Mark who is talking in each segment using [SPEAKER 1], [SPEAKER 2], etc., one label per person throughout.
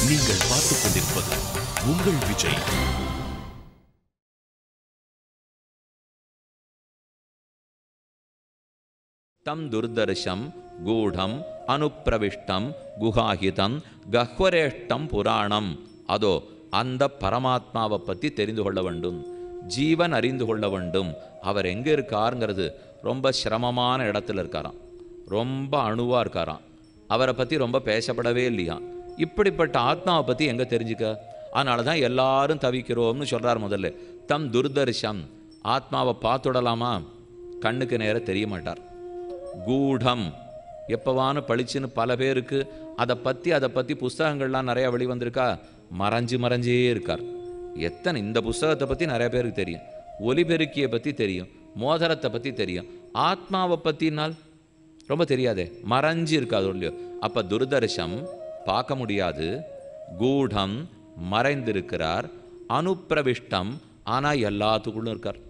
[SPEAKER 1] நீங்கள் பார்த்துக் கொண்டிருப்பது உங்கள் விஜய்
[SPEAKER 2] தம் துர்தர்ஷம் கூடம் அனுப்பிரவிஷ்டம் குகாஹிதம் கஹ்வரேஷ்டம் புராணம் அதோ அந்த பரமாத்மாவை பற்றி தெரிந்து கொள்ள வேண்டும் ஜீவன் அறிந்து கொள்ள வேண்டும் அவர் எங்கே இருக்காருங்கிறது ரொம்ப சிரமமான இடத்துல இருக்காராம் ரொம்ப அணுவாக இருக்காராம் அவரை பற்றி ரொம்ப பேசப்படவே இல்லையா இப்படிப்பட்ட ஆத்மாவை பற்றி எங்கே தெரிஞ்சுக்க அதனால தான் எல்லாரும் தவிக்கிறோம்னு சொல்கிறார் முதல்ல தம் துர்தர்ஷம் ஆத்மாவை பார்த்துடலாமா கண்ணுக்கு நேர தெரிய மாட்டார் கூடம் எப்பவான பளிச்சுன்னு பல பேருக்கு அதை பற்றி அதை பற்றி புஸ்தகங்கள்லாம் நிறையா வெளிவந்திருக்கா மறைஞ்சு மறைஞ்சே இருக்கார் எத்தனை இந்த புஸ்தகத்தை பற்றி நிறைய பேருக்கு தெரியும் ஒலிபெருக்கியை பற்றி தெரியும் மோதிரத்தை பற்றி தெரியும் ஆத்மாவை பற்றினால் ரொம்ப தெரியாதே மறைஞ்சு இருக்காது இல்லையோ அப்போ துர்தர்ஷம் பார்க்க முடியாது கூடம் மறைந்திருக்கிறார் அனுப்பிரவிஷ்டம் ஆனால் எல்லாத்துக்குள்ளும் இருக்கார்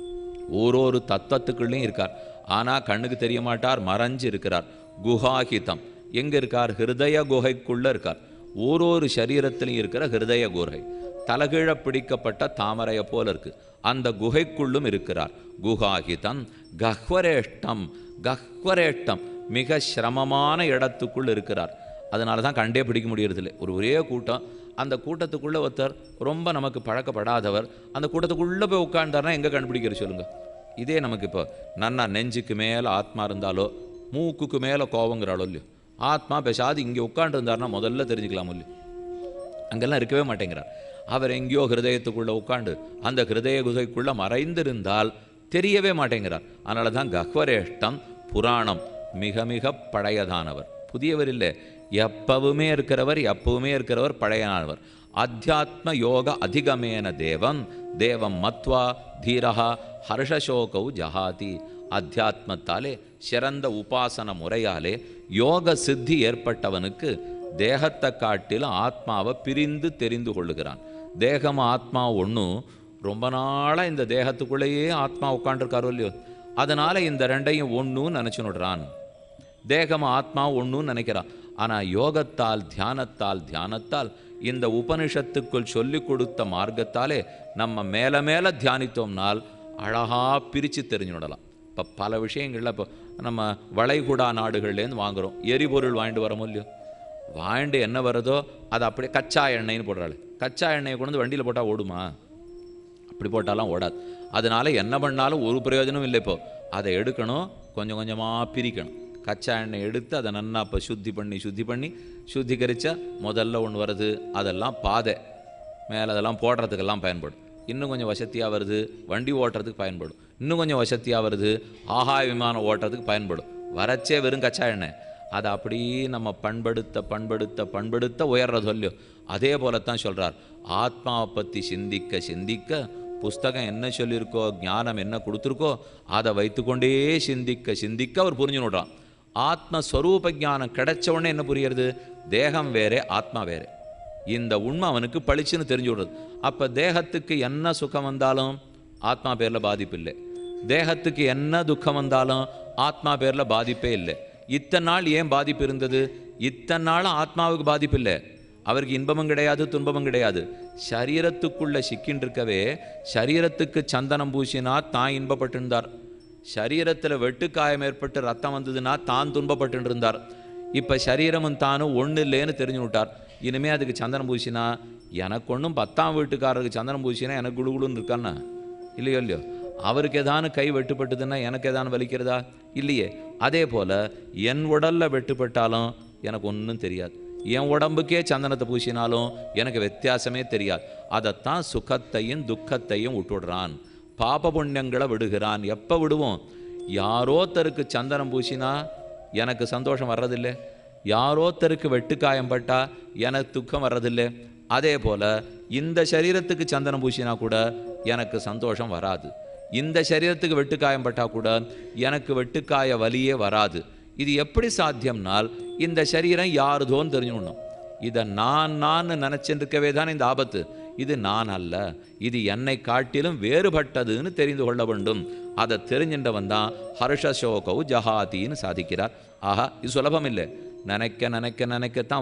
[SPEAKER 2] ஒரு ஒரு தத்துவத்துக்குள்ளேயும் இருக்கார் ஆனால் கண்ணுக்கு தெரிய மாட்டார் மறைஞ்சு இருக்கிறார் குஹாஹிதம் எங்கே இருக்கார் ஹிருதய குகைக்குள்ளே இருக்கார் ஒரு ஒரு சரீரத்திலையும் இருக்கிற ஹிருதய குகை தலகீழ பிடிக்கப்பட்ட தாமரையை போல இருக்கு அந்த குகைக்குள்ளும் இருக்கிறார் குஹாஹிதம் கஹ்வரேஷ்டம் கஹ்வரேஷ்டம் மிக சிரமமான இடத்துக்குள் இருக்கிறார் அதனால தான் கண்டே பிடிக்க முடியறதில்லை ஒரு ஒரே கூட்டம் அந்த கூட்டத்துக்குள்ளே ஒருத்தர் ரொம்ப நமக்கு பழக்கப்படாதவர் அந்த கூட்டத்துக்குள்ளே போய் உட்கார்ந்தாருன்னா எங்கே கண்டுபிடிக்கிறது சொல்லுங்க இதே நமக்கு இப்போ நன்னா நெஞ்சுக்கு மேலே ஆத்மா இருந்தாலோ மூக்குக்கு மேலே கோவங்கிறாளோ இல்லையோ ஆத்மா பேசாது இங்கே உட்காந்துருந்தாருன்னா முதல்ல தெரிஞ்சுக்கலாம் இல்லையோ அங்கெல்லாம் இருக்கவே மாட்டேங்கிறார் அவர் எங்கேயோ ஹிருதயத்துக்குள்ளே உட்காந்து அந்த ஹிருதய குதைக்குள்ளே மறைந்திருந்தால் தெரியவே மாட்டேங்கிறார் அதனால தான் கஹ்வரேஷ்டம் புராணம் மிக மிக பழையதானவர் புதியவர் இல்லை எப்பவுமே இருக்கிறவர் எப்பவுமே இருக்கிறவர் பழையனானவர் அத்தியாத்ம யோக அதிகமேன தேவம் தேவம் மத்வா தீரஹா ஹர்ஷசோகௌ ஜஹாதி அத்தியாத்மத்தாலே சிறந்த உபாசன முறையாலே யோக சித்தி ஏற்பட்டவனுக்கு தேகத்தை காட்டிலும் ஆத்மாவை பிரிந்து தெரிந்து கொள்ளுகிறான் தேகம் ஆத்மா ஒன்றும் ரொம்ப நாளாக இந்த தேகத்துக்குள்ளேயே ஆத்மா உட்காண்டிருக்காரோ இல்லையோ அதனால் இந்த ரெண்டையும் ஒன்றுன்னு நினச்சுனுடுறான் தேகம் ஆத்மா ஒன்றுன்னு நினைக்கிறான் ஆனால் யோகத்தால் தியானத்தால் தியானத்தால் இந்த உபனிஷத்துக்குள் சொல்லிக் கொடுத்த மார்க்கத்தாலே நம்ம மேலே மேலே தியானித்தோம்னால் அழகாக பிரித்து தெரிஞ்சுடலாம் இப்போ பல விஷயங்களில் இப்போ நம்ம வளைகுடா நாடுகள்லேருந்து வாங்குகிறோம் எரிபொருள் வாங்கிட்டு வரோமோ இல்லையோ வாங்கிட்டு என்ன வருதோ அதை அப்படியே கச்சா எண்ணெய்னு போடுறாள் கச்சா எண்ணெயை கொண்டு வந்து வண்டியில் போட்டால் ஓடுமா அப்படி போட்டாலாம் ஓடாது அதனால என்ன பண்ணாலும் ஒரு பிரயோஜனம் இல்லை இப்போ அதை எடுக்கணும் கொஞ்சம் கொஞ்சமாக பிரிக்கணும் கச்சா எண்ணெய் எடுத்து அதை நன்னா இப்போ சுத்தி பண்ணி சுத்தி பண்ணி சுத்திகரித்தா முதல்ல ஒன்று வருது அதெல்லாம் பாதை மேலே அதெல்லாம் போடுறதுக்கெல்லாம் பயன்படும் இன்னும் கொஞ்சம் வசதியாக வருது வண்டி ஓட்டுறதுக்கு பயன்படும் இன்னும் கொஞ்சம் வசதியாக வருது ஆகாய விமானம் ஓட்டுறதுக்கு பயன்படும் வரச்சே வெறும் கச்சா எண்ணெய் அதை அப்படியே நம்ம பண்படுத்த பண்படுத்த பண்படுத்த உயர்றது இல்லையோ அதே போலத்தான் சொல்கிறார் ஆத்மாவை பற்றி சிந்திக்க சிந்திக்க புஸ்தகம் என்ன சொல்லியிருக்கோ ஞானம் என்ன கொடுத்துருக்கோ அதை வைத்துக்கொண்டே சிந்திக்க சிந்திக்க அவர் புரிஞ்சு விடுறான் ஆத்மஸ்வரூப ஞானம் கிடைச்ச உடனே என்ன புரியுறது தேகம் வேறே ஆத்மா வேறே இந்த உண்மை அவனுக்கு பளிச்சுன்னு தெரிஞ்சு விடுறது அப்போ தேகத்துக்கு என்ன சுகம் வந்தாலும் ஆத்மா பேரில் பாதிப்பு இல்லை தேகத்துக்கு என்ன துக்கம் வந்தாலும் ஆத்மா பேரில் பாதிப்பே இல்லை இத்தனை நாள் ஏன் பாதிப்பு இருந்தது இத்தனை நாள் ஆத்மாவுக்கு பாதிப்பு இல்லை அவருக்கு இன்பமும் கிடையாது துன்பமும் கிடையாது சரீரத்துக்குள்ள சிக்கின்னு இருக்கவே சரீரத்துக்கு சந்தனம் பூசினா தான் இன்பப்பட்டு இருந்தார் சரீரத்தில் வெட்டுக்காயம் ஏற்பட்டு ரத்தம் வந்ததுன்னா தான் துன்பப்பட்டு இருந்தார் இப்போ சரீரமும் தானும் ஒன்றும் இல்லைன்னு தெரிஞ்சு விட்டார் இனிமேல் அதுக்கு சந்தனம் பூசினா எனக்கு ஒன்றும் பத்தாம் வீட்டுக்காரருக்கு சந்தனம் பூசினா எனக்கு குழுகுழுன்னு இருக்கான்னா இல்லையோ இல்லையோ அவருக்கு ஏதானு கை வெட்டுப்பட்டதுன்னா எனக்கு ஏதானு வலிக்கிறதா இல்லையே அதே போல் என் உடலில் வெட்டுப்பட்டாலும் எனக்கு ஒன்றும் தெரியாது என் உடம்புக்கே சந்தனத்தை பூசினாலும் எனக்கு வித்தியாசமே தெரியாது அதைத்தான் சுகத்தையும் துக்கத்தையும் விட்டுடுறான் பாப புண்ணியங்களை விடுகிறான் எப்போ விடுவோம் யாரோத்தருக்கு சந்தனம் பூசினா எனக்கு சந்தோஷம் வர்றதில்லை யாரோத்தருக்கு வெட்டுக்காயம் பட்டா எனக்கு துக்கம் வர்றதில்லை அதே போல் இந்த சரீரத்துக்கு சந்தனம் பூசினா கூட எனக்கு சந்தோஷம் வராது இந்த சரீரத்துக்கு வெட்டுக்காயம் பட்டா கூட எனக்கு வெட்டுக்காய வலியே வராது இது எப்படி சாத்தியம்னால் இந்த சரீரம் யாருதோன்னு தெரிஞ்சுக்கணும் இதை நான் நான் நினச்சிட்டு இருக்கவே தான் இந்த ஆபத்து இது நான் அல்ல இது என்னை காட்டிலும் வேறுபட்டதுன்னு தெரிந்து கொள்ள வேண்டும் அதை தெரிஞ்சின்றவன் தான் ஹர்ஷசோகவு ஜஹாதின்னு சாதிக்கிறார் ஆஹா இது சுலபம் இல்லை நினைக்க நினைக்க நினைக்கத்தான் வரும்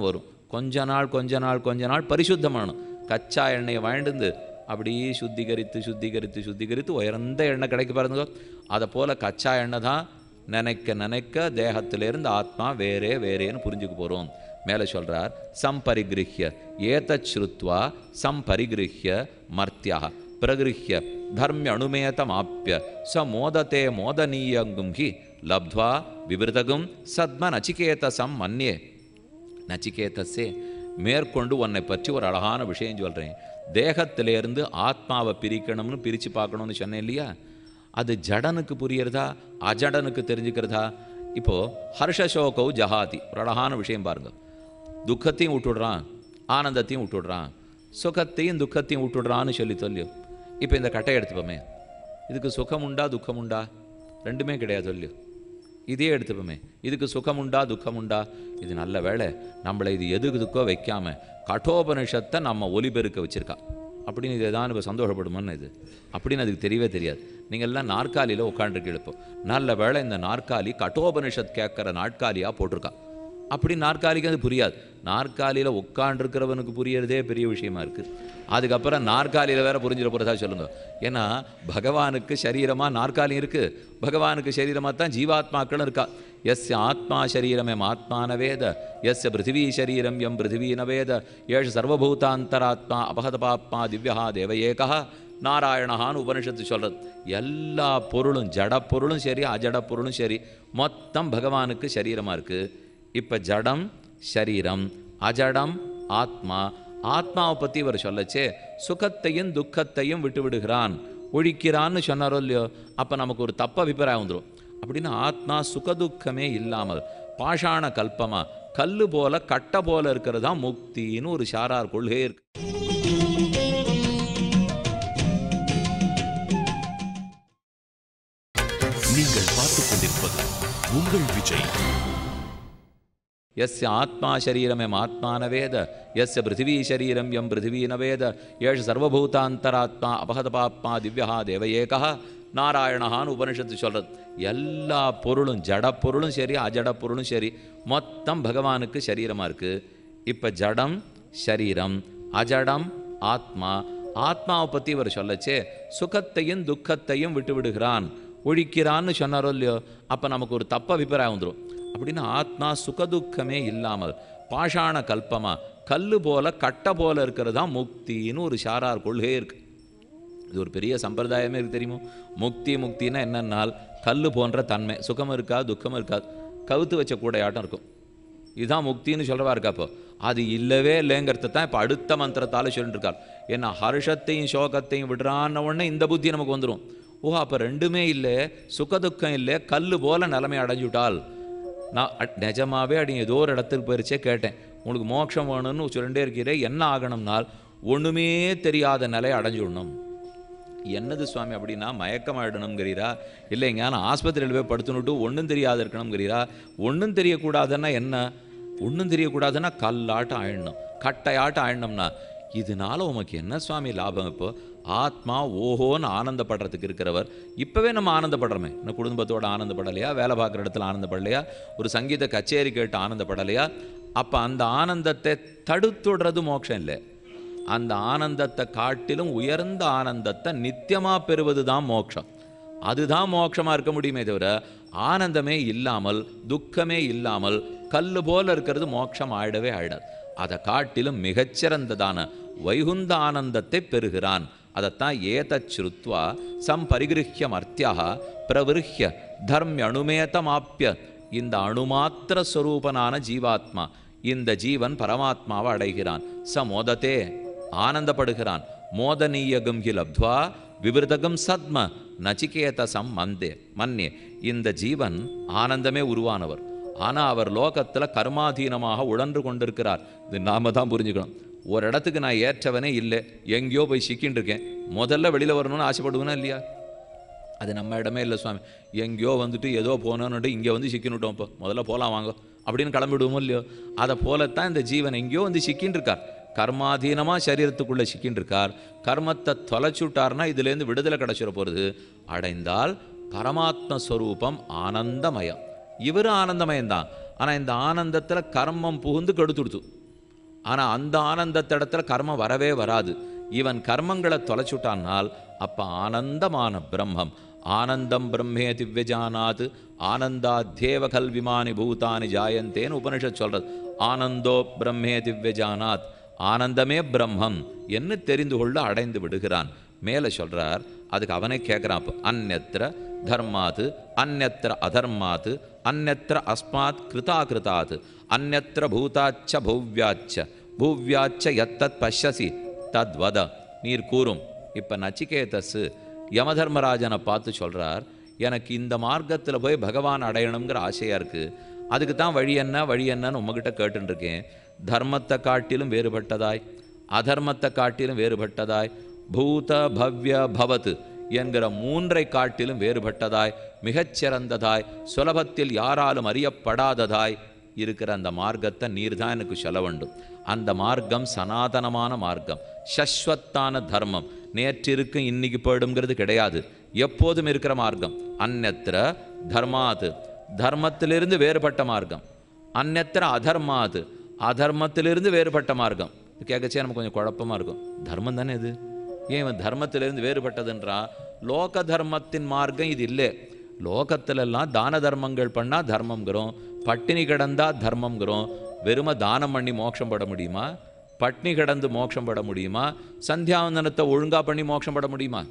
[SPEAKER 2] கொஞ்ச நாள் கொஞ்ச நாள் கொஞ்ச நாள் பரிசுத்தம் பண்ணணும் கச்சா எண்ணெயை வாங்கிட்டு அப்படியே சுத்திகரித்து சுத்திகரித்து சுத்திகரித்து உயர்ந்த எண்ணெய் கிடைக்க பாருங்க அதை போல் கச்சா எண்ணெய் தான் நினைக்க நினைக்க தேகத்திலிருந்து ஆத்மா வேறே வேறேன்னு புரிஞ்சுக்க போகிறோம் மேலே சொல்கிறார் சம்பரிகிருஹ்ய ஏதத் ஸ்ருத்வா சம்பரிகிருஹ்ய மர்த்தியா பிரகிருஹ்ய தர்மிய அணுமேதமாப்பிய ச மோதத்தே மோதனீயங்கும் ஹி லப்த்வா விவிருதகும் சத்ம நச்சிகேதசம் மன்யே நச்சிகேதஸே மேற்கொண்டு உன்னை பற்றி ஒரு அழகான விஷயம் சொல்கிறேன் தேகத்திலேருந்து ஆத்மாவை பிரிக்கணும்னு பிரித்து பார்க்கணும்னு சொன்னேன் இல்லையா அது ஜடனுக்கு புரியறதா அஜடனுக்கு தெரிஞ்சுக்கிறதா இப்போது ஹர்ஷசோகௌ ஜஹாதி ஒரு அழகான விஷயம் பாருங்க துக்கத்தையும் விட்டுடுறான் ஆனந்தத்தையும் விட்டுடுறான் சுகத்தையும் துக்கத்தையும் விட்டுடுறான்னு சொல்லி சொல்லியும் இப்போ இந்த கட்டை எடுத்துப்போமே இதுக்கு சுகம் உண்டா துக்கம் உண்டா ரெண்டுமே கிடையாது சொல்லியும் இதே எடுத்துப்போமே இதுக்கு சுகம் உண்டா துக்கம் உண்டா இது நல்ல வேலை நம்மளை இது எதுக்குதுக்கோ வைக்காம கட்டோபனிஷத்தை நம்ம ஒலிபெருக்க வச்சிருக்கா அப்படின்னு இது எதாவது இப்போ சந்தோஷப்படுமோன்னு இது அப்படின்னு அதுக்கு தெரியவே தெரியாது நீங்கள் எல்லாம் நாற்காலியில் உட்காந்துருக்கு இப்போ நல்ல வேளை இந்த நாற்காலி கட்டோபனிஷத் கேட்குற நாட்காலியாக போட்டிருக்கா அப்படி நாற்காலிக்கு அது புரியாது நாற்காலியில் உட்காண்டிருக்கிறவனுக்கு புரியறதே பெரிய விஷயமா இருக்குது அதுக்கப்புறம் நாற்காலியில் வேற புரிஞ்சிட போகிறதா சொல்லுங்க ஏன்னா பகவானுக்கு சரீரமாக நாற்காலி இருக்குது பகவானுக்கு சரீரமாக தான் ஜீவாத்மாக்களும் இருக்கா எஸ் ஆத்மா சரீரமெம் ஆத்மானவேத எஸ் பிருத்திவி சரீரம் எம் பிருத்திவி நவேத ஏஷ சர்வபூதாந்தராத்மா அபகதபாத்மா திவ்யா தேவயேகா நாராயணஹான்னு உபனிஷத்து சொல்கிறது எல்லா பொருளும் ஜட பொருளும் சரி அஜட பொருளும் சரி மொத்தம் பகவானுக்கு சரீரமாக இருக்குது இப்போ ஜடம் ஷரீரம் அஜடம் ஆத்மா ஆத்மாவை பற்றி இவர் சொல்லச்சே சுகத்தையும் துக்கத்தையும் விட்டு விடுகிறான் ஒழிக்கிறான்னு சொன்னாரோ இல்லையோ அப்போ நமக்கு ஒரு தப்ப அபிப்பிராயம் வந்துடும் அப்படின்னு ஆத்மா சுகதுக்கமே இல்லாமல் பாஷாண கல்பமா கல்லு போல கட்டை போல இருக்கிறது தான் முக்தின்னு ஒரு சாரார் கொள்கை இருக்கு
[SPEAKER 1] நீங்கள் பார்த்துக் கொண்டிருப்பது உங்கள் விஜய்
[SPEAKER 2] यस्य आत्मा शरीरमेम आत्मानवेद यस्य पृथिवी शरीरं यं पृथिवी न वेद एष सर्वभूतान्तरात्मा அபகதபாத்மா திவ்யா தேவயேகா நாராயணஹான்னு உபனிஷத்து சொல்கிறது எல்லா பொருளும் ஜட பொருளும் சரி அஜட பொருளும் சரி மொத்தம் பகவானுக்கு சரீரமாக இருக்குது இப்போ ஜடம் ஷரீரம் அஜடம் ஆத்மா ஆத்மாவை பற்றி இவர் சொல்லச்சே சுகத்தையும் துக்கத்தையும் விட்டு விடுகிறான் ஒழிக்கிறான்னு சொன்னாரோ இல்லையோ அப்போ நமக்கு ஒரு தப்ப அபிப்பிராயம் வந்துடும் அப்படின்னு ஆத்மா சுகதுக்கமே இல்லாமல் பாஷாண கல்பமா கல்லு போல கட்டை போல இருக்கிறது தான் முக்தின்னு ஒரு சாரார் கொள்கை இருக்கு இது ஒரு பெரிய சம்பிரதாயமே இருக்கு தெரியுமோ முக்தி முக்தின்னா என்னன்னால் கல்லு போன்ற தன்மை சுகம் இருக்காது துக்கம் இருக்காது கவுத்து வச்ச கூடையாட்டம் இருக்கும் இதுதான் முக்தின்னு சொல்கிறவா இருக்கா இப்போ அது இல்லவே இல்லைங்கிறத தான் இப்போ அடுத்த மந்திரத்தால் சொல்லிட்டு இருக்கார் ஏன்னா ஹர்ஷத்தையும் சோகத்தையும் விடுறான்ன உடனே இந்த புத்தி நமக்கு வந்துடும் ஓ அப்போ ரெண்டுமே இல்லை சுகதுக்கம் இல்லை கல்லு போல நிலைமை அடைஞ்சுட்டால் நான் அட்- நிஜமாவே அடி ஏதோ ஒரு இடத்துக்கு போயிருச்சே கேட்டேன் உங்களுக்கு மோட்சம் வேணும்னு சொல்லிட்டே இருக்கிறே என்ன ஆகணும்னால் ஒன்றுமே தெரியாத நிலை அடைஞ்சுடணும் என்னது சுவாமி அப்படின்னா மயக்கமாயிடணுங்கிறீரா இல்லைங்க நான் ஆஸ்பத்திரியில் போய் படுத்துனுட்டு ஒன்றும் தெரியாத இருக்கணுங்கிறீரா ஒன்றும் தெரியக்கூடாதுன்னா என்ன ஒன்றும் தெரியக்கூடாதுன்னா கல்லாட்டம் ஆயிடணும் கட்டையாட்டம் ஆயிடணும்னா இதனால உமக்கு என்ன சுவாமி லாபம் இப்போ ஆத்மா ஓஹோன்னு ஆனந்தப்படுறதுக்கு இருக்கிறவர் இப்போவே நம்ம ஆனந்தப்படுறோமே இன்னும் குடும்பத்தோட ஆனந்தப்படலையா வேலை பார்க்குற இடத்துல ஆனந்தப்படலையா ஒரு சங்கீத கச்சேரி கேட்டு ஆனந்தப்படலையா அப்போ அந்த ஆனந்தத்தை தடுத்துடுறது மோட்சம் இல்லை அந்த ஆனந்தத்தை காட்டிலும் உயர்ந்த ஆனந்தத்தை நித்தியமா பெறுவது தான் மோட்சம் அதுதான் மோட்சமா இருக்க முடியுமே தவிர ஆனந்தமே இல்லாமல் துக்கமே இல்லாமல் கல்லு போல இருக்கிறது மோட்சம் ஆயிடவே ஆயிடாது அதை காட்டிலும் மிகச்சிறந்ததான வைகுந்த ஆனந்தத்தை பெறுகிறான் அதைத்தான் ஏதச் ஸ்ருத்வா சம்பரிகிருஹ்ய மர்த்தியாக பிரவிருஹ்ய தர்மிய அணுமேதமாப்பிய இந்த அணுமாத்திர ஸ்வரூபனான ஜீவாத்மா இந்த ஜீவன் பரமாத்மாவை அடைகிறான் ச மோதத்தே ஆனந்தப்படுகிறான் மோதனீயகம் ஹி லப்த்வா விவிருதகம் சத்ம நச்சிகேதசம் மந்தே மன்னே இந்த ஜீவன் ஆனந்தமே உருவானவர் ஆனா அவர் லோகத்துல கர்மாதீனமாக உழன்று கொண்டிருக்கிறார் இது நாம தான் புரிஞ்சுக்கணும் ஒரு இடத்துக்கு நான் ஏற்றவனே இல்லை எங்கேயோ போய் சிக்கின்னு இருக்கேன் முதல்ல வெளியில வரணும்னு ஆசைப்படுவேனா இல்லையா அது நம்ம இடமே இல்லை சுவாமி எங்கேயோ வந்துட்டு ஏதோ போனோன்னுட்டு இங்கே வந்து சிக்கினுட்டோம் இப்போ முதல்ல போகலாம் வாங்க அப்படின்னு கிளம்பிடுவோமோ இல்லையோ அதை போலத்தான் இந்த ஜீவன் எங்கேயோ வந்து சிக்கின்னு இருக்கார் கர்மாதீனமாக சரீரத்துக்குள்ளே சிக்கின்னு இருக்கார் கர்மத்தை தொலைச்சுட்டார்னா இதுலேருந்து விடுதலை கிடச்சிட போகிறது அடைந்தால் பரமாத்ம ஸ்வரூபம் ஆனந்தமயம் இவரும் ஆனந்தமயம்தான் ஆனால் இந்த ஆனந்தத்தில் கர்மம் புகுந்து கெடுத்துடுத்து ஆனால் அந்த ஆனந்தத்திடத்துல கர்மம் வரவே வராது இவன் கர்மங்களை தொலைச்சுட்டானால் அப்போ ஆனந்தமான பிரம்மம் ஆனந்தம் பிரம்மே திவ்யஜானாத் ஆனந்தாத்யேவ கல்விமானி பூதானி ஜாயந்தேன்னு உபனிஷத் சொல்றது ஆனந்தோ பிரம்மே திவ்யஜானாத் ஆனந்தமே பிரம்மம் என்று தெரிந்து கொள்ள அடைந்து விடுகிறான் மேலே சொல்றார் அதுக்கு அவனே கேட்குறான் அப்போ அந்நத்திர தர்மாத் அந்நத்திர அதர்மாத் அந்நத்திர அஸ்மாத் கிருதாகிருதாத் அந்நத்திர பூதாச்ச பூவ்யாச்ச பூவ்யாச்ச எத்தத் பஷ்யசி தத்வத நீர் கூறும் இப்போ நச்சிகேதஸ் யமதர்மராஜனை பார்த்து சொல்றார் எனக்கு இந்த மார்க்கத்தில் போய் பகவான் அடையணுங்கிற ஆசையாக இருக்குது அதுக்கு தான் வழி என்ன வழி என்னன்னு உங்ககிட்ட கேட்டுன்னு இருக்கேன் தர்மத்தை காட்டிலும் வேறுபட்டதாய் அதர்மத்தை காட்டிலும் வேறுபட்டதாய் பூத பவ்ய பவத் என்கிற மூன்றை காட்டிலும் வேறுபட்டதாய் மிகச்சிறந்ததாய் சுலபத்தில் யாராலும் அறியப்படாததாய் இருக்கிற அந்த மார்க்கத்தை நீர் தான் எனக்கு சொல்ல வேண்டும் அந்த மார்க்கம் சனாதனமான மார்க்கம் சஸ்வத்தான தர்மம் நேற்றிருக்கும் இன்னைக்கு போயிடுங்கிறது கிடையாது எப்போதும் இருக்கிற மார்க்கம் அந்நத்திர தர்மாத் தர்மத்திலிருந்து வேறுபட்ட மார்க்கம் அந்நத்திர அதர்மாத் அதர்மத்திலிருந்து வேறுபட்ட மார்க்கம் கேட்கச்சே நமக்கு கொஞ்சம் குழப்பமா இருக்கும் தர்மம் தானே இது ஏன் இவன் தர்மத்திலிருந்து வேறுபட்டதுன்றா லோக தர்மத்தின் மார்க்கம் இது இல்லை லோகத்திலெல்லாம் தான தர்மங்கள் பண்ணால் தர்மங்கிறோம் பட்டினி கிடந்தா தர்மங்கிறோம் வெறும தானம் பண்ணி மோட்சம் பட முடியுமா பட்னி கிடந்து மோட்சம் பட முடியுமா சந்தியாவந்தனத்தை ஒழுங்கா பண்ணி மோட்சம் பட முடியுமா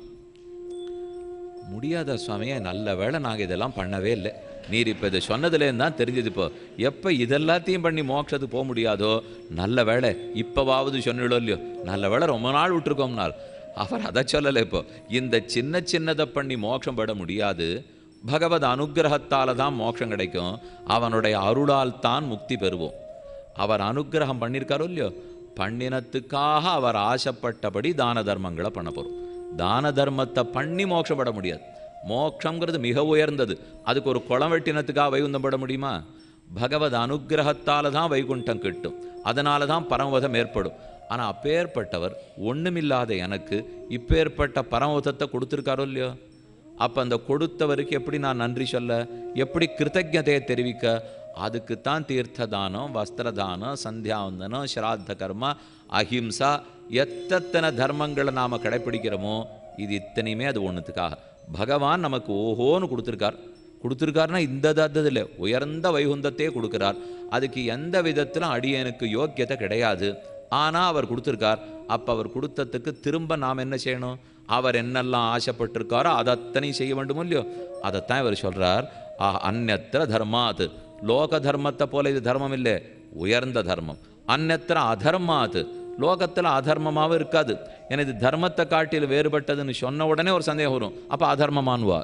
[SPEAKER 2] முடியாத சுவாமியே நல்ல வேளை நாங்கள் இதெல்லாம் பண்ணவே இல்லை நீர் இப்போ இதை சொன்னதுலேருந்து தான் தெரிஞ்சது இப்போ எப்போ இதெல்லாத்தையும் பண்ணி மோட்சத்துக்கு போக முடியாதோ நல்ல வேளை இப்போவாவது சொன்னீங்களோ இல்லையோ நல்ல வேளை ரொம்ப நாள் விட்டுருக்கோம்னால் அவர் அதை சொல்லலை இப்போ இந்த சின்ன சின்னதை பண்ணி மோட்சம் பட முடியாது பகவத் அனுக்கிரகத்தால தான் மோட்சம் கிடைக்கும் அவனுடைய அருளால் தான் முக்தி பெறுவோம் அவர் அனுக்கிரகம் பண்ணியிருக்காரோ இல்லையோ பண்ணினத்துக்காக அவர் ஆசைப்பட்டபடி தான தர்மங்களை பண்ண போகிறோம் தான தர்மத்தை பண்ணி மோட்சப்பட முடியாது மோட்சங்கிறது மிக உயர்ந்தது அதுக்கு ஒரு குளம் வெட்டினத்துக்காக வைகுந்தம் பட முடியுமா பகவத் அனுக்கிரகத்தால தான் வைகுண்டம் கிட்டும் அதனால தான் பரமவதம் ஏற்படும் ஆனால் அப்பேற்பட்டவர் ஒண்ணுமில்லாத எனக்கு இப்பேற்பட்ட பரமவதத்தை கொடுத்துருக்காரோ இல்லையோ அப்போ அந்த கொடுத்தவருக்கு எப்படி நான் நன்றி சொல்ல எப்படி கிருத்தஜதையை தெரிவிக்க அதுக்குத்தான் தீர்த்த தானம் வஸ்திர தானம் சந்தியாவந்தனம் ஸ்ராத்த கர்மா அஹிம்சா எத்தனை தர்மங்களை நாம் கடைப்பிடிக்கிறோமோ இது இத்தனையுமே அது ஒன்றுத்துக்காக பகவான் நமக்கு ஓஹோன்னு கொடுத்துருக்கார் கொடுத்துருக்காருன்னா இந்த தத்தது இல்லை உயர்ந்த வைகுந்தத்தையே கொடுக்குறார் அதுக்கு எந்த விதத்திலும் அடியனுக்கு யோக்கியத்தை கிடையாது ஆனால் அவர் கொடுத்துருக்கார் அப்போ அவர் கொடுத்ததுக்கு திரும்ப நாம் என்ன செய்யணும் அவர் என்னெல்லாம் ஆசைப்பட்டிருக்காரோ அதை அத்தனையும் செய்ய வேண்டுமோ இல்லையோ அதைத்தான் இவர் சொல்கிறார் ஆ அந்நத்திர தர்மாத் லோக தர்மத்தை போல இது தர்மம் இல்லை உயர்ந்த தர்மம் அந்நத்திர அதர்மாத் லோகத்தில் அதர்மமாகவும் இருக்காது ஏன்னா இது தர்மத்தை காட்டில் வேறுபட்டதுன்னு சொன்ன உடனே ஒரு சந்தேகம் வரும் அப்போ அதர்மமானுவா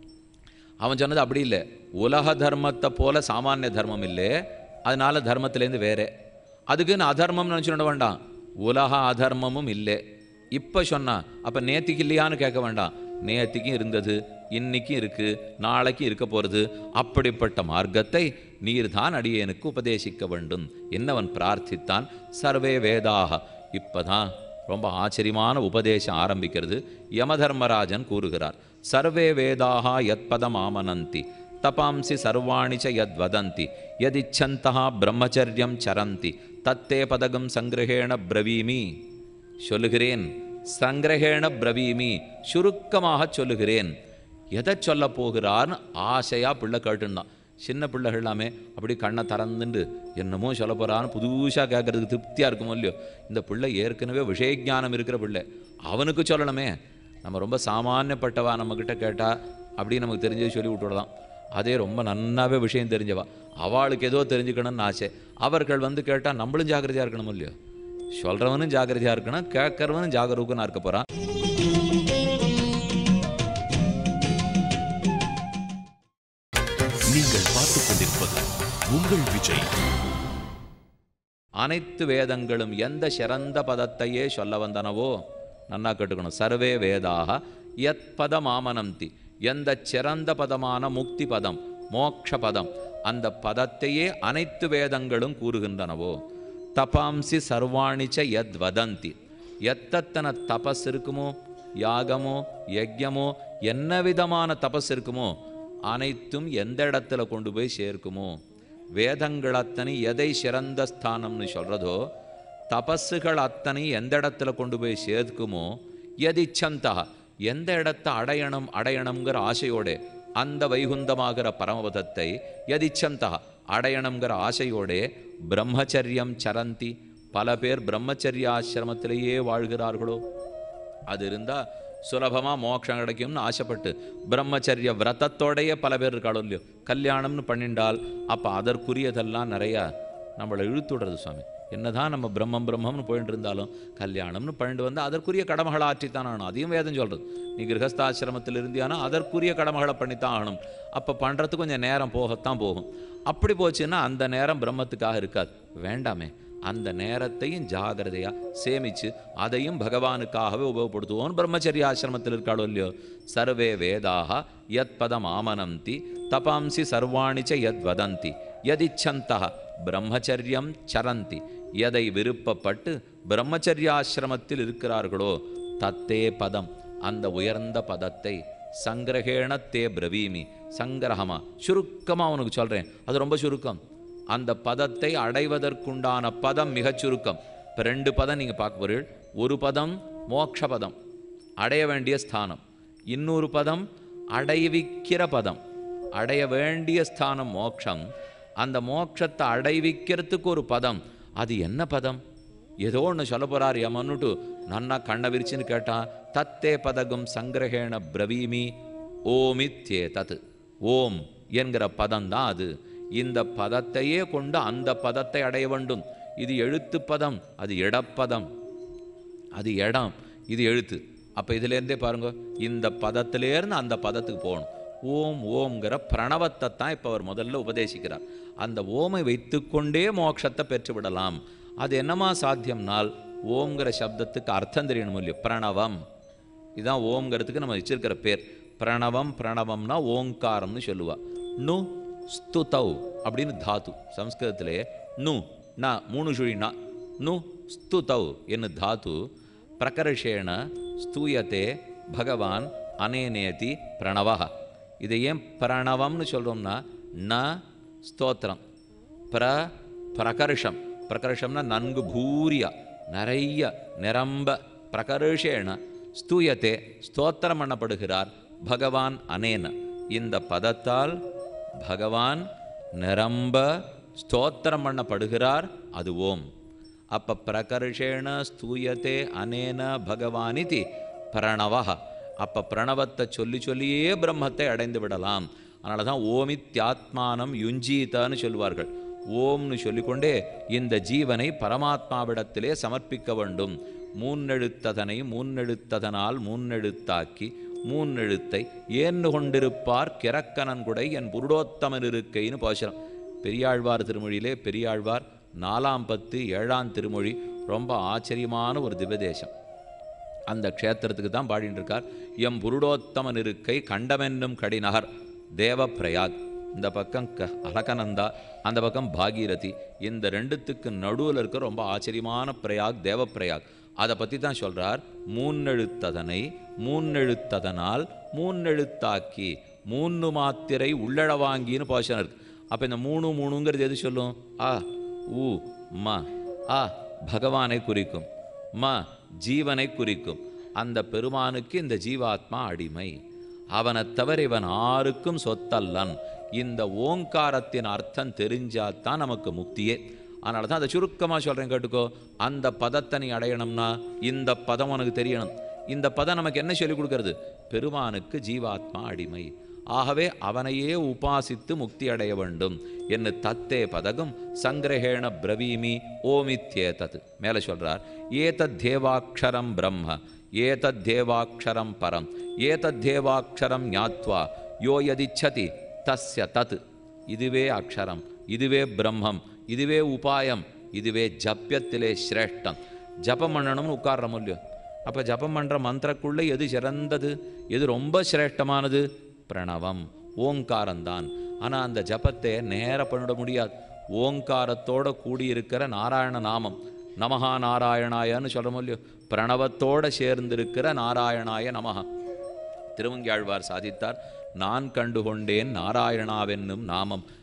[SPEAKER 2] அவன் சொன்னது அப்படி இல்லை உலக தர்மத்தை போல சாமானிய தர்மம் இல்லை அதனால தர்மத்திலேருந்து வேறே அதுக்குன்னு அதர்மம்னு நினச்சிட வேண்டாம் உலக அதர்மமும் இல்லை இப்போ சொன்னா அப்போ நேத்திக்கு இல்லையான்னு கேட்க வேண்டாம் நேத்திக்கும் இருந்தது இன்னைக்கும் இருக்கு நாளைக்கும் இருக்க போகிறது அப்படிப்பட்ட மார்க்கத்தை நீர்தான் அடியேனுக்கு உபதேசிக்க வேண்டும் என்னவன் பிரார்த்தித்தான் சர்வே வேதாக இப்பதான் ரொம்ப ஆச்சரியமான உபதேசம் ஆரம்பிக்கிறது யமதர்மராஜன் கூறுகிறார் சர்வே வேதாக யத்பதம் ஆமனந்தி தபாம்சி சர்வாணி ச யத் வதந்தி யதிச்சந்தா பிரம்மச்சரியம் சரந்தி தத்தே பதகம் சங்கிரகேண பிரவீமி சொல்லுகிறேன் சங்கிரகேண பிரவீமி சுருக்கமாக சொல்லுகிறேன் எதை சொல்ல போகிறார்னு ஆசையாக பிள்ளை கேட்டுருந்தான் சின்ன பிள்ளைகள் எல்லாமே அப்படி கண்ணை திறந்துண்டு என்னமோ சொல்ல போகிறான்னு புதுசாக கேட்கறதுக்கு திருப்தியாக இருக்குமோ இல்லையோ இந்த பிள்ளை ஏற்கனவே விஷயஜானம் இருக்கிற பிள்ளை அவனுக்கு சொல்லணுமே நம்ம ரொம்ப சாமானியப்பட்டவா நம்மக்கிட்ட கேட்டால் அப்படி நமக்கு தெரிஞ்சது சொல்லி விட்டுடலாம் அதே ரொம்ப நன்னாவே விஷயம் தெரிஞ்சவா அவளுக்கு ஏதோ தெரிஞ்சுக்கணும்னு ஆசை அவர்கள் வந்து கேட்டால் நம்மளும் ஜாக்கிரதையாக இருக்கணும் இல்லையோ சொல்கிறவனும் ஜாக்கிரதையாக இருக்கணும் கேட்கறவனும் ஜாகரூகனாக இருக்க போகிறான்
[SPEAKER 1] நீங்கள் பார்த்துக் கொண்டிருப்பது உங்கள் விஜய்
[SPEAKER 2] அனைத்து வேதங்களும் எந்த சிறந்த பதத்தையே சொல்ல வந்தனவோ நன்னா கேட்டுக்கணும் சர்வே வேதாக யத் பதம் ஆமனந்தி எந்த சிறந்த பதமான முக்தி பதம் மோக்ஷ பதம் அந்த பதத்தையே அனைத்து வேதங்களும் கூறுகின்றனவோ தபாம்சி சர்வாணிச்ச யத் வதந்தி எத்தனை தபஸ் இருக்குமோ யாகமோ யஜ்யமோ என்ன விதமான தபஸ் இருக்குமோ அனைத்தும் எந்த இடத்துல கொண்டு போய் சேர்க்குமோ வேதங்கள் அத்தனை எதை சிறந்த ஸ்தானம்னு சொல்கிறதோ தபஸுகள் அத்தனை எந்த இடத்துல கொண்டு போய் சேர்க்குமோ எதிச்சந்தா எந்த இடத்தை அடையணும் அடையணுங்கிற ஆசையோட அந்த வைகுந்தமாகிற பரமபதத்தை எதிச்சந்தா அடையணுங்கிற ஆசையோடே பிரம்மச்சரியம் சரந்தி பல பேர் பிரம்மச்சரிய ஆசிரமத்திலேயே வாழ்கிறார்களோ அது இருந்தால் சுலபமாக மோட்சம் கிடைக்கும்னு ஆசைப்பட்டு பிரம்மச்சரிய விரதத்தோடையே பல பேர் இருக்காளோ இல்லையோ கல்யாணம்னு பண்ணிண்டால் அப்போ அதற்குரியதெல்லாம் நிறையா நம்மளை இழுத்துடுறது சுவாமி என்னதான் நம்ம பிரம்மம் பிரம்மம்னு போயிட்டு இருந்தாலும் கல்யாணம்னு பண்ணிட்டு வந்து அதற்குரிய கடமைகளை ஆற்றித்தான் ஆகணும் அதையும் வேதம் சொல்கிறது நீ கிரகஸ்தாசிரமத்தில் இருந்தியானா அதற்குரிய கடமைகளை பண்ணித்தான் ஆகணும் அப்போ பண்ணுறதுக்கு கொஞ்சம் நேரம் போகத்தான் போகும் அப்படி போச்சுன்னா அந்த நேரம் பிரம்மத்துக்காக இருக்காது வேண்டாமே அந்த நேரத்தையும் ஜாகிரதையா சேமிச்சு அதையும் பகவானுக்காகவே உபயோகப்படுத்துவோம் பிரம்மச்சரிய ஆசிரமத்தில் இருக்காளோ இல்லையோ சர்வே வேதாக யத் பதம் ஆமனந்தி தபாம்சி சர்வாணி ச யத் வதந்தி யதிச்சந்தா பிரம்மச்சரியம் சரந்தி எதை விருப்பப்பட்டு பிரம்மச்சரியாசிரமத்தில் இருக்கிறார்களோ தத்தே பதம் அந்த உயர்ந்த பதத்தை சங்கிரகேண தே பிரவீமி சங்கிரகமா சுருக்கமாக உனக்கு சொல்கிறேன் அது ரொம்ப சுருக்கம் அந்த பதத்தை அடைவதற்குண்டான பதம் மிகச் சுருக்கம் இப்போ ரெண்டு பதம் நீங்கள் பார்க்க போறீர்கள் ஒரு பதம் மோட்ச பதம் அடைய வேண்டிய ஸ்தானம் இன்னொரு பதம் அடைவிக்கிற பதம் அடைய வேண்டிய ஸ்தானம் மோட்சம் அந்த மோட்சத்தை அடைவிக்கிறதுக்கு ஒரு பதம் அது என்ன பதம் ஏதோ ஒன்று சொல்ல போறார் யமன்னுட்டு நன்னா கண்ணை விரிச்சுன்னு கேட்டான் தத்தே பதகம் சங்கிரகேண பிரவீமி ஓமித்யே தத் ஓம் என்கிற பதம் தான் அது இந்த பதத்தையே கொண்டு அந்த பதத்தை அடைய வேண்டும் இது எழுத்து பதம் அது இடப்பதம் அது இடம் இது எழுத்து அப்போ இதுலேருந்தே பாருங்க இந்த பதத்திலேருந்து அந்த பதத்துக்கு போகணும் ஓம் ஓம்ங்கிற பிரணவத்தை தான் இப்போ அவர் முதல்ல உபதேசிக்கிறார் அந்த ஓமை வைத்துக்கொண்டே மோட்சத்தை பெற்று விடலாம் அது என்னமா சாத்தியம்னால் ஓம்ங்கிற சப்தத்துக்கு அர்த்தம் தெரியணும் இல்லையோ பிரணவம் இதுதான் ஓம்ங்கிறதுக்கு நம்ம வச்சிருக்கிற பேர் பிரணவம் பிரணவம்னா ஓங்காரம்னு சொல்லுவா நு ஸ்துதௌ அப்படின்னு தாத்து சம்ஸ்கிருதத்திலே நு ந மூணு சுழினா நு ஸ்துதௌ என்ன தாத்து பிரகர்ஷேண ஸ்தூயத்தே பகவான் அனேனேதி பிரணவः இதை ஏன் பிரணவம்னு சொல்கிறோம்னா ந ஸ்தோத்திரம் பிர பிரகர்ஷம் பிரகர்ஷம்னா நன்கு பூரியா நிறைய நிரம்ப பிரகர்ஷேண ஸ்தூயத்தே ஸ்தோத்திரம் பண்ணப்படுகிறார் பகவான் அனேன இந்த பதத்தால் பகவான் நிரம்ப ஸ்தோத்திரம் பண்ணப்படுகிறார் அது ஓம் அப்ப பிரகர்ஷேண ஸ்தூயத்தே அனேன பகவானிதி பிரணவா அப்ப பிரணவத்தை சொல்லி சொல்லியே பிரம்மத்தை அடைந்து விடலாம் அதனால தான் ஓமித்யாத்மானம் யுஞ்சீதான்னு சொல்லுவார்கள் ஓம்னு சொல்லிக்கொண்டே இந்த ஜீவனை பரமாத்மாவிடத்திலே சமர்ப்பிக்க வேண்டும் மூன்னெழுத்ததனை மூன்னெழுத்ததனால் மூன்னெழுத்தாக்கி மூன்னெழுத்தை ஏன்னு கொண்டிருப்பார் கிறக்கனன்குடை என் புருடோத்தமன் இருக்கைன்னு பாசுரம் பெரியாழ்வார் திருமொழியிலே பெரியாழ்வார் நாலாம் பத்து ஏழாம் திருமொழி ரொம்ப ஆச்சரியமான ஒரு திவ்யதேசம் அந்த க்ஷேத்திரத்துக்கு தான் பாடிட்டு இருக்கார் எம் புருடோத்தமன் இருக்கை கண்டமென்னும் கடிநகர் தேவப்பிரயாக் இந்த பக்கம் க அலகநந்தா அந்த பக்கம் பாகீரதி இந்த ரெண்டுத்துக்கு நடுவில் இருக்க ரொம்ப ஆச்சரியமான பிரயாக் தேவப்பிரயாக் அதை பற்றி தான் சொல்கிறார் மூன்னெழுத்ததனை மூன்னெழுத்ததனால் மூன்னெழுத்தாக்கி மூன்று மாத்திரை உள்ளழ வாங்கின்னு பாஷனம் இருக்கு அப்போ இந்த மூணு மூணுங்கிறது எது சொல்லும் ஆ ஊ ம ஆ பகவானை குறிக்கும் ம ஜீவனை குறிக்கும் அந்த பெருமானுக்கு இந்த ஜீவாத்மா அடிமை அவனைத் தவிர இவன் ஆருக்கும் சொத்தல்லன் இந்த ஓங்காரத்தின் அர்த்தம் தெரிஞ்சாதான் நமக்கு முக்தியே அதனால தான் அதை சுருக்கமாக சொல்கிறேன் கேட்டுக்கோ அந்த பதத்தை நீ அடையணும்னா இந்த பதம் உனக்கு தெரியணும் இந்த பதம் நமக்கு என்ன சொல்லிக் கொடுக்கறது பெருமானுக்கு ஜீவாத்மா அடிமை ஆகவே அவனையே உபாசித்து முக்தி அடைய வேண்டும் என்று தத்தே பதகம் சங்கிரகேண பிரவீமி ஓமித்யேதத் மேலே சொல்றார் ஏதத் தேவாட்சரம் பிரம்ம ஏதத் தேவாட்சரம் பரம் ஏதத் தேவாட்சரம் ஞாத்வா யோ யதிச்சதி தஸ்ய தத் இதுவே அக்ஷரம் இதுவே பிரம்மம் இதுவே உபாயம் இதுவே ஜப்பியத்திலே சிரேஷ்டம் ஜபம் பண்ணணும்னு உட்கார்றோம் இல்லையோ அப்போ ஜபம் பண்ணுற மந்திரக்குள்ளே எது சிறந்தது எது ரொம்ப சிரேஷ்டமானது பிரணவம் ஓங்காரம்தான் ஆனால் அந்த ஜபத்தை நேர பண்ணிட முடியாது ஓங்காரத்தோட கூடியிருக்கிற நாராயண நாமம் நமஹா நாராயணாயன்னு சொல்கிறோமோ இல்லையோ பிரணவத்தோட சேர்ந்திருக்கிற நாராயணாய நமஹா திருவங்கியாழ்வார் சாதித்தார் நான் கண்டுகொண்டேன் நாராயணாவென்னும் நாமம்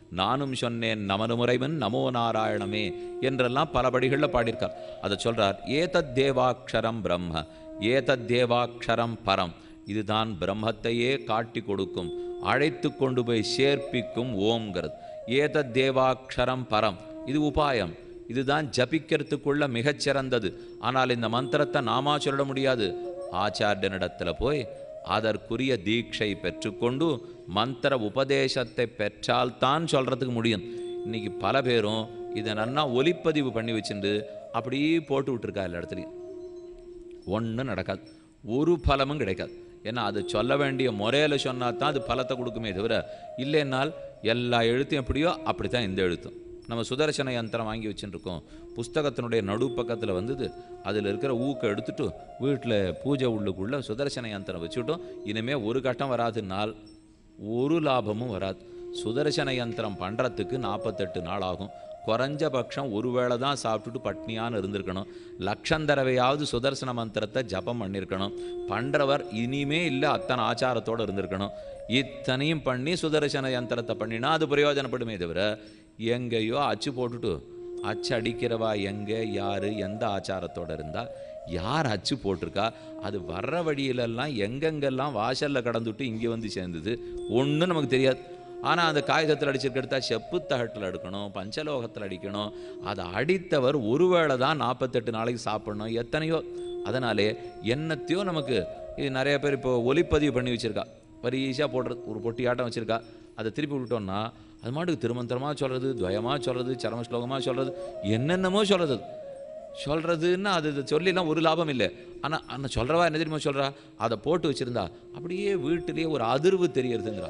[SPEAKER 2] நானும் சொன்னேன் நமது முறைவன் நமோ நாராயணமே என்றெல்லாம் பல படிகளில் பாடியிருக்கார் அதை சொல்றார் ஏதத் தேவாட்சரம் பிரம்ம ஏதத் தேவாட்சரம் பரம் இதுதான் பிரம்மத்தையே காட்டி கொடுக்கும் அழைத்து கொண்டு போய் சேர்ப்பிக்கும் ஓம்ங்கிறது ஏதத் தேவாட்சரம் பரம் இது உபாயம் இதுதான் ஜபிக்கிறதுக்குள்ள மிகச்சிறந்தது ஆனால் இந்த மந்திரத்தை நாமா சொல்ல முடியாது ஆச்சாரியனிடத்துல போய் அதற்குரிய தீட்சை பெற்றுக்கொண்டு மந்திர உபதேசத்தை பெற்றால்தான் சொல்றதுக்கு முடியும் இன்னைக்கு பல பேரும் இதை நன்னா ஒலிப்பதிவு பண்ணி வச்சுட்டு அப்படியே போட்டு விட்டுருக்கா எல்லா இடத்துலையும் ஒன்றும் நடக்காது ஒரு பலமும் கிடைக்காது ஏன்னா அது சொல்ல வேண்டிய முறையில் சொன்னா தான் அது பலத்தை கொடுக்குமே தவிர இல்லைன்னால் எல்லா எழுத்தும் எப்படியோ அப்படி தான் இந்த எழுத்தும் நம்ம சுதர்சன யந்திரம் வாங்கி வச்சுருக்கோம் புஸ்தகத்தினுடைய நடுப்பக்கத்தில் வந்தது அதில் இருக்கிற ஊக்க எடுத்துட்டு வீட்டில் பூஜை உள்ளுக்குள்ளே சுதர்சன யந்திரம் வச்சுட்டோம் இனிமேல் ஒரு கட்டம் வராதுனால் ஒரு லாபமும் வராது சுதர்சன யந்திரம் பண்ணுறதுக்கு நாற்பத்தெட்டு நாள் ஆகும் குறைஞ்சபட்சம் ஒரு வேளை தான் சாப்பிட்டுட்டு பட்னியான்னு இருந்திருக்கணும் லட்சம் தடவையாவது சுதர்சன மந்திரத்தை ஜபம் பண்ணியிருக்கணும் பண்ணுறவர் இனிமே இல்லை அத்தனை ஆச்சாரத்தோடு இருந்திருக்கணும் இத்தனையும் பண்ணி சுதர்சன யந்திரத்தை பண்ணினா அது பிரயோஜனப்படுமே தவிர எங்கேயோ அச்சு போட்டுட்டு அச்சு அடிக்கிறவா எங்கே யார் எந்த ஆச்சாரத்தோடு இருந்தால் யார் அச்சு போட்டிருக்கா அது வர்ற வழியிலெல்லாம் எங்கெங்கெல்லாம் வாசலில் கடந்துட்டு இங்கே வந்து சேர்ந்தது ஒன்றும் நமக்கு தெரியாது ஆனால் அந்த காகிதத்தில் அடிச்சிருக்கிறதா செப்பு தகட்டில் எடுக்கணும் பஞ்சலோகத்தில் அடிக்கணும் அதை அடித்தவர் ஒருவேளை தான் நாற்பத்தெட்டு நாளைக்கு சாப்பிடணும் எத்தனையோ அதனாலே என்னத்தையோ நமக்கு இது நிறைய பேர் இப்போ ஒலிப்பதிவு பண்ணி வச்சுருக்கா பரீஷாக போடுறது ஒரு பொட்டியாட்டம் வச்சுருக்கா அதை திருப்பி விட்டோம்னா அது மாட்டுக்கு திருமந்திரமாக சொல்கிறது துவயமாக சொல்கிறது சரம ஸ்லோகமாக சொல்கிறது என்னென்னமோ சொல்கிறது சொல்கிறதுன்னா அது இது சொல்லிலாம் ஒரு லாபம் இல்லை ஆனால் ஆனால் சொல்கிறவா என்ன தெரியுமா சொல்கிறா அதை போட்டு வச்சுருந்தா அப்படியே வீட்டிலேயே ஒரு அதிர்வு தெரியறதுங்கிறா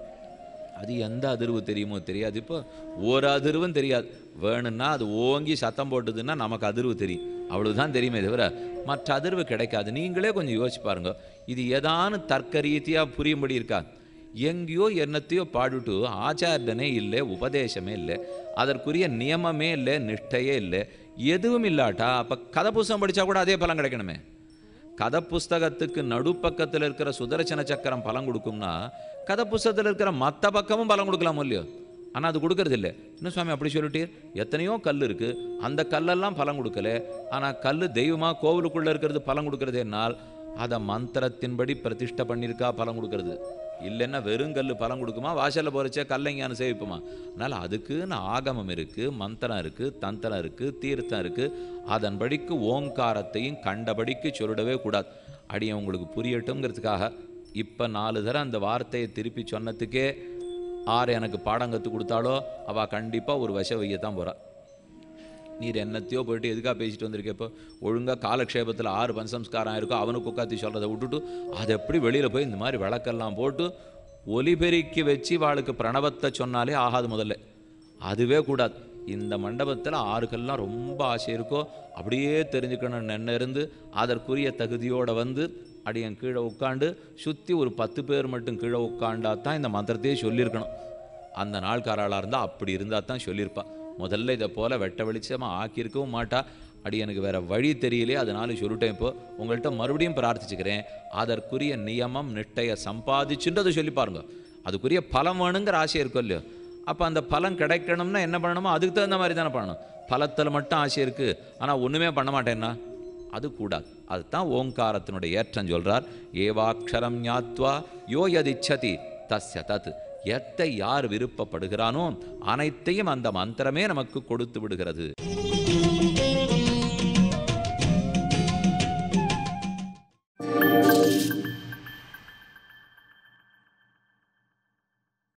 [SPEAKER 2] அது எந்த அதிர்வு தெரியுமோ தெரியாது இப்போ ஒரு அதிர்வும் தெரியாது வேணும்னா அது ஓங்கி சத்தம் போட்டுதுன்னா நமக்கு அதிர்வு தெரியும் அவ்வளவுதான் தெரியுமே தவிர மற்ற அதிர்வு கிடைக்காது நீங்களே கொஞ்சம் யோசிச்சு பாருங்க இது ஏதானு தர்க்க ரீதியாக புரியும்படி இருக்கா எங்கேயோ என்னத்தையோ பாடிட்டு ஆச்சாரியனே இல்லை உபதேசமே இல்லை அதற்குரிய நியமமே இல்லை நிஷ்டையே இல்லை எதுவும் இல்லாட்டா அப்போ கதை புஸ்தகம் படித்தா கூட அதே பலன் கிடைக்கணுமே கதை புஸ்தகத்துக்கு நடுப்பக்கத்தில் இருக்கிற சுதர்சன சக்கரம் பலம் கொடுக்கும்னா கதை புஸ்தகத்தில் இருக்கிற மற்ற பக்கமும் பலம் கொடுக்கலாம் இல்லையோ ஆனால் அது கொடுக்கறது இல்லை என்ன சுவாமி அப்படி சொல்லிட்டீர் எத்தனையோ கல் இருக்குது அந்த கல்லெல்லாம் பலம் கொடுக்கல ஆனால் கல் தெய்வமாக கோவிலுக்குள்ளே இருக்கிறது பலம் கொடுக்கறது என்னால் அதை மந்திரத்தின்படி பிரதிஷ்டை பண்ணியிருக்கா பலம் கொடுக்கறது இல்லைன்னா வெறும் கல் பலம் கொடுக்குமா வாசலில் போகிறச்சே கல்லைங்கானு சேவிப்புமா அதனால் அதுக்குன்னு ஆகமம் இருக்குது மந்திரம் இருக்குது தந்திரம் இருக்குது தீர்த்தம் இருக்குது அதன்படிக்கு ஓங்காரத்தையும் கண்டபடிக்கு சொல்லிடவே கூடாது அடியன் உங்களுக்கு புரியட்டுங்கிறதுக்காக இப்போ நாலு தடவை அந்த வார்த்தையை திருப்பி சொன்னதுக்கே ஆறு எனக்கு பாடம் கற்றுக் கொடுத்தாலோ அவள் கண்டிப்பாக ஒரு வச வையத்தான் போகிறா நீர் என்னத்தையோ போயிட்டு எதுக்காக பேசிட்டு வந்திருக்க இப்போ ஒழுங்காக காலக்ஷேபத்தில் ஆறு பஞ்சசம்ஸ்காரம் ஆயிருக்கோ அவனுக்கு உட்காத்தி சொல்கிறத விட்டுட்டு அது எப்படி வெளியில் போய் இந்த மாதிரி விளக்கெல்லாம் போட்டு ஒலிபெருக்கி வச்சு வாளுக்கு பிரணவத்தை சொன்னாலே ஆகாது முதல்ல அதுவே கூடாது இந்த மண்டபத்தில் ஆறுகள்லாம் ரொம்ப ஆசை இருக்கோ அப்படியே தெரிஞ்சுக்கணும்னு நின்று இருந்து அதற்குரிய தகுதியோடு வந்து அடியன் கீழே உட்காண்டு சுற்றி ஒரு பத்து பேர் மட்டும் கீழே உட்காண்டா தான் இந்த மந்திரத்தையே சொல்லியிருக்கணும் அந்த நாள்காராளாக இருந்தால் அப்படி இருந்தால் தான் சொல்லியிருப்பா முதல்ல இதை போல் வெட்ட வெளிச்சமாக ஆக்கியிருக்கவும் மாட்டா அடி எனக்கு வேற வழி தெரியலையே அதனால சொல்லிட்டேன் இப்போ உங்கள்கிட்ட மறுபடியும் பிரார்த்திச்சுக்கிறேன் அதற்குரிய நியமம் நிட்டைய சம்பாதிச்சுன்றதை சொல்லி பாருங்க அதுக்குரிய பலம் வேணுங்கிற ஆசை இருக்கும் இல்லையோ அப்போ அந்த பலம் கிடைக்கணும்னா என்ன பண்ணணுமோ அதுக்கு தகுந்த மாதிரி தானே பண்ணணும் பலத்தில் மட்டும் ஆசை இருக்குது ஆனால் ஒன்றுமே பண்ண மாட்டேன்னா அது கூடாது அதுதான் ஓங்காரத்தினுடைய ஏற்றம் சொல்றார் ஏவாக்ஷரம் ஞாத்வா யோ யதிச்சதி தஸ்ய தத் எத்தை யார் விருப்பப்படுகிறானோ அனைத்தையும் அந்த மந்திரமே நமக்கு கொடுத்து விடுகிறது